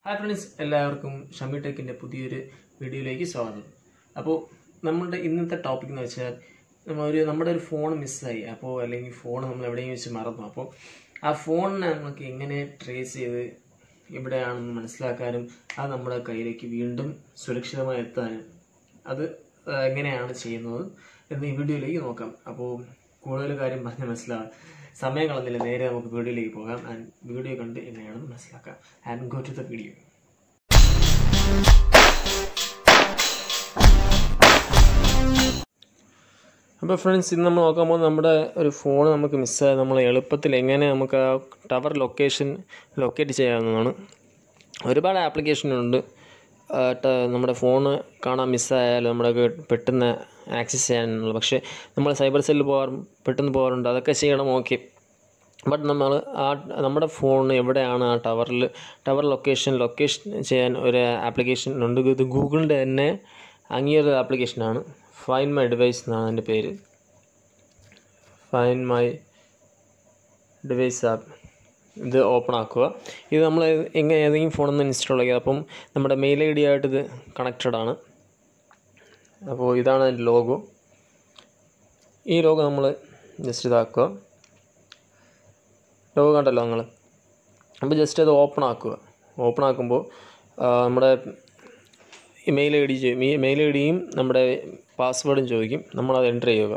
hi friends എല്ലാവർക്കും ഷമി ടെക്കിൻ്റെ പുതിയൊരു വീഡിയോയിലേക്ക് സ്വാഗതം അപ്പോൾ നമ്മളുടെ ഇന്നത്തെ ടോപ്പിക് എന്ന് വെച്ചാൽ നമ്മ ഒരു നമ്മുടെ ഒരു ഫോൺ മിസ്സായി അപ്പോൾ അല്ലെങ്കിൽ ഫോൺ നമ്മൾ എവിടെയെങ്കിലും വെച്ച് മറന്നു അപ്പോൾ ആ ഫോണിനെ നമുക്ക് എങ്ങനെ ട്രേസ് ചെയ്ത് എവിടെയാണെന്ന് മനസ്സിലാക്കാനും അത് നമ്മുടെ കയ്യിലേക്ക് വീണ്ടും സുരക്ഷിതമായി എത്താനും അത് ആ, എങ്ങനെയാണ് ചെയ്യുന്നത് എന്ന് ഈ വീഡിയോയിലേക്ക് നോക്കാം അപ്പോൾ കൂടുതൽ കാര്യം പറഞ്ഞ് മനസ്സിലാവാം സമയം കളഞ്ഞില്ല നേരെ നമുക്ക് വീഡിയോയിലേക്ക് പോകാം ആൻഡ് വീഡിയോ കണ്ട് എങ്ങനെയാണെന്ന് മനസ്സിലാക്കാം and go to the video അപ്പോൾ ഫ്രണ്ട്സ് ഇന്ന് നമ്മൾ നോക്കാൻ പോകുന്നത് നമ്മുടെ ഒരു ഫോൺ നമുക്ക് മിസ്സായത് നമ്മൾ എളുപ്പത്തിൽ എങ്ങനെ നമുക്ക് ആ ടവർ ലൊക്കേഷൻ ലൊക്കേറ്റ് ചെയ്യാവുന്നതാണ് ഒരുപാട് ആപ്ലിക്കേഷനുണ്ട് ആ, ട- നമ്മുടെ ഫോണ് കാണാൻ മിസ്സായാലും നമ്മുടെ പെട്ടെന്ന് ആക്സസ് ചെയ്യാനുള്ള പക്ഷേ നമ്മൾ സൈബർ സെല്ലിൽ പോകാറ് പെട്ടെന്ന് പോകാറുണ്ട് അതൊക്കെ ചെയ്യണം ഓക്കെ ബട്ട് നമ്മൾ ആ നമ്മുടെ ഫോൺ എവിടെയാണ് ആ ടവറിൽ ടവർ ലൊക്കേഷൻ ലൊക്കേഷൻ ചെയ്യാൻ ഒരു ആപ്ലിക്കേഷൻ ഉണ്ട് ഇത് ഗൂഗിളിൻ്റെ തന്നെ അംഗീകൃത ആപ്ലിക്കേഷനാണ് ഫൈൻ മൈ ഡിവൈസ് എന്നാണ് അതിൻ്റെ പേര് ഫൈൻ മൈ ഡിവൈസ് ആപ്പ് ഇത് ഓപ്പൺ ആക്കുക ഇത് നമ്മൾ എങ്ങനെ ഏതെങ്കിലും ഫോണിൽ നിന്ന് ഇൻസ്റ്റാൾ ചെയ്യുക അപ്പം നമ്മുടെ മെയിൽ ഐ ഡി ആയിട്ട് ഇത് കണക്റ്റഡ് ആണ് അപ്പോൾ ഇതാണ് അതിൻ്റെ ലോഗോ ഈ ലോഗോ നമ്മൾ ജസ്റ്റ് ഇതാക്കുക ലോഗോ കണ്ടല്ലോ നിങ്ങൾ അപ്പോൾ ജസ്റ്റ് അത് ഓപ്പൺ ആക്കുക ഓപ്പൺ ആക്കുമ്പോൾ ആ, നമ്മുടെ mail I D mail I ഡിയും നമ്മുടെ പാസ്വേഡും ചോദിക്കും നമ്മളത് എൻ്റർ ചെയ്യുക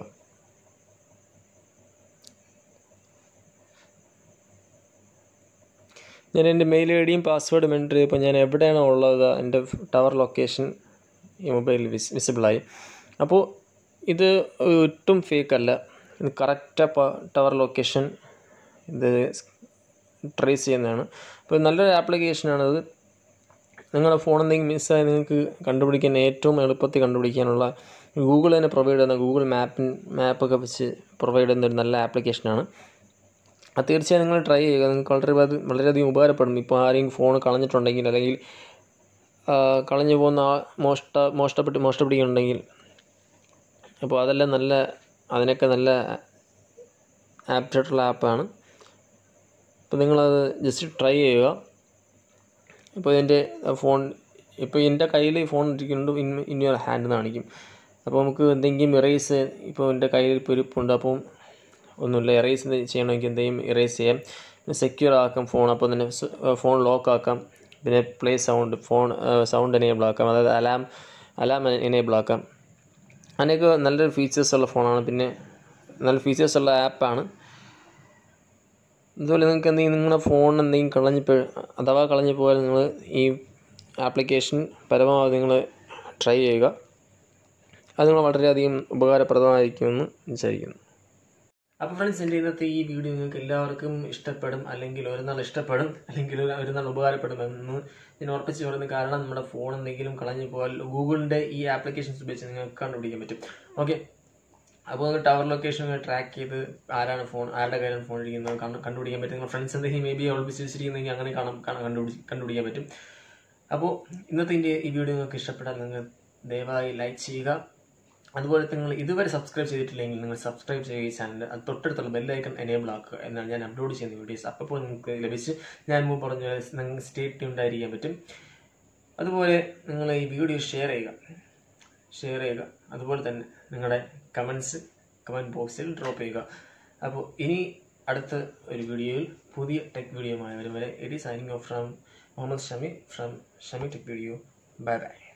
ഞാൻ എൻ്റെ മെയിൽ ഐ ഡിയും പാസ്വേഡും എൻ്റർ ചെയ്തപ്പോൾ ഞാൻ എവിടെയാണോ ഉള്ളത് എൻ്റെ ടവർ ലൊക്കേഷൻ ഈ മൊബൈലിൽ വിസ് വിസിബിളായി അപ്പോൾ ഇത് ഒട്ടും ഫേക്ക് അല്ല ഇത് കറക്റ്റ് ടവർ ലൊക്കേഷൻ ഇത് ട്രേസ് ചെയ്യുന്നതാണ് അപ്പോൾ നല്ലൊരു ആപ്ലിക്കേഷനാണിത് നിങ്ങളുടെ ഫോൺ എന്തെങ്കിലും മിസ്സായി നിങ്ങൾക്ക് കണ്ടുപിടിക്കാൻ ഏറ്റവും എളുപ്പത്തിൽ കണ്ടുപിടിക്കാനുള്ള ഗൂഗിൾ തന്നെ പ്രൊവൈഡ് ചെയ്യുന്ന ഗൂഗിൾ മാപ്പിൻ മാപ്പൊക്കെ വെച്ച് പ്രൊവൈഡ് ചെയ്യുന്ന ഒരു നല്ല ആപ്ലിക്കേഷനാണ് അത് തീർച്ചയായും നിങ്ങൾ ട്രൈ ചെയ്യുക നിങ്ങൾക്ക് വളരെ അത് വളരെയധികം ഉപകാരപ്പെടും ഇപ്പോൾ ആരെങ്കിലും ഫോൺ കളഞ്ഞിട്ടുണ്ടെങ്കിൽ അല്ലെങ്കിൽ ആ, കളഞ്ഞു പോകുന്ന ആ മോഷ്ട മോഷ്ടപ്പെട്ട് മോഷ്ടപ്പിടിക്കുന്നുണ്ടെങ്കിൽ അപ്പോൾ അതെല്ലാം നല്ല അതിനൊക്കെ നല്ല ആപ്റ്റായിട്ടുള്ള ആപ്പാണ് അപ്പോൾ നിങ്ങളത് ജസ്റ്റ് ട്രൈ ചെയ്യുക ഇപ്പോൾ എൻ്റെ ഫോൺ ഇപ്പോൾ എൻ്റെ കയ്യിൽ ഫോൺ ഇരിക്കുന്നുണ്ട് ഇൻ ഇൻ യുവർ ഹാൻഡ് എന്ന് കാണിക്കും അപ്പോൾ നമുക്ക് എന്തെങ്കിലും ഇറേസ് ഇപ്പോൾ എൻ്റെ കയ്യിൽ ഇപ്പോൾ ഇരിപ്പുണ്ട് അപ്പം ഒന്നുമില്ല ഇറേസ് ചെയ്യണമെങ്കിൽ എന്തെങ്കിലും ഇറേസ് ചെയ്യാം സെക്യൂർ ആക്കാം ഫോൺ അപ്പോൾ തന്നെ ഫോൺ ലോക്ക് ആക്കാം പിന്നെ play sound phone sound enable ആക്കാം അതായത് അലാം അലാം എനേബിൾ ആക്കാം അതിനൊക്കെ നല്ലൊരു ഫീച്ചേഴ്സ് ഉള്ള ഫോണാണ് പിന്നെ നല്ല ഫീച്ചേഴ്സ് ഉള്ള ആപ്പാണ് അതുപോലെ നിങ്ങൾക്ക് എന്തെങ്കിലും നിങ്ങളുടെ ഫോൺ എന്തെങ്കിലും കളഞ്ഞ് പോ- അഥവാ കളഞ്ഞു പോയാൽ നിങ്ങൾ ഈ ആപ്ലിക്കേഷൻ പരമാവധി നിങ്ങൾ ട്രൈ ചെയ്യുക അത് നിങ്ങൾ വളരെയധികം ഉപകാരപ്രദമായിരിക്കുമെന്ന് വിചാരിക്കുന്നു അപ്പോൾ ഫ്രണ്ട്സ് എൻ്റെ ഇന്നത്തെ ഈ വീഡിയോ നിങ്ങൾക്ക് എല്ലാവർക്കും ഇഷ്ടപ്പെടും അല്ലെങ്കിൽ ഒരു നാൾ ഇഷ്ടപ്പെടും അല്ലെങ്കിൽ ഒരു ഒരു നാൾ ഉപകാരപ്പെടുമെന്ന് ഞാൻ ഉറപ്പിച്ച് പറയുന്നത് കാരണം നമ്മുടെ ഫോൺ എന്തെങ്കിലും കളഞ്ഞു പോയാൽ ഗൂഗിളിൻ്റെ ഈ ആപ്ലിക്കേഷൻസ് ഉപയോഗിച്ച് നിങ്ങൾക്ക് കണ്ടുപിടിക്കാൻ പറ്റും ഓക്കെ അപ്പോൾ നിങ്ങൾ ടവർ ലൊക്കേഷൻ ട്രാക്ക് ചെയ്ത് ആരാണ് ഫോൺ ആരുടെ കയ്യിലാണ് ഫോൺ ഇരിക്കുന്നത് കണ്ടു കണ്ടുപിടിക്കാൻ പറ്റും നിങ്ങളുടെ ഫ്രണ്ട്സ് എന്തെങ്കിലും മേ ബി ഒളിപ്പിച്ച് വെച്ചിരിക്കുന്നെങ്കിൽ അങ്ങനെ കാണാം കാണാൻ കണ്ടുപിടി കണ്ടുപിടിക്കാൻ പറ്റും അപ്പോൾ ഇന്നത്തെ എൻ്റെ ഈ വീഡിയോ നിങ്ങൾക്ക് ഇഷ്ടപ്പെട്ടാൽ നിങ്ങൾ ദയവായി ലൈക്ക് ചെയ്യുക അതുപോലെ നിങ്ങൾ ഇതുവരെ സബ്സ്ക്രൈബ് ചെയ്തിട്ടില്ലെങ്കിൽ നിങ്ങൾ സബ്സ്ക്രൈബ് ചെയ്യുക ഈ ചാനൽ അത് തൊട്ടടുത്തുള്ള ബെല്ലൈക്കൺ എനേബിൾ ആക്കുക എന്നാണ് ഞാൻ അപ്ലോഡ് ചെയ്യുന്ന വീഡിയോസ് അപ്പോൾ നിങ്ങൾക്ക് ലഭിച്ച് ഞാൻ മുമ്പ് പറഞ്ഞ പോലെ നിങ്ങൾ സ്റ്റേറ്റ് ഉണ്ടായിരിക്കാൻ പറ്റും അതുപോലെ നിങ്ങൾ ഈ വീഡിയോ ഷെയർ ചെയ്യുക ഷെയർ ചെയ്യുക അതുപോലെ തന്നെ നിങ്ങളുടെ കമൻസ് കമൻറ്റ് ബോക്സിൽ ഡ്രോപ്പ് ചെയ്യുക അപ്പോൾ ഇനി അടുത്ത ഒരു വീഡിയോയിൽ പുതിയ ടെക് വീഡിയോയുമായി വരും വരെ it is signing off from Muhammad Shami from Shami tech video bye by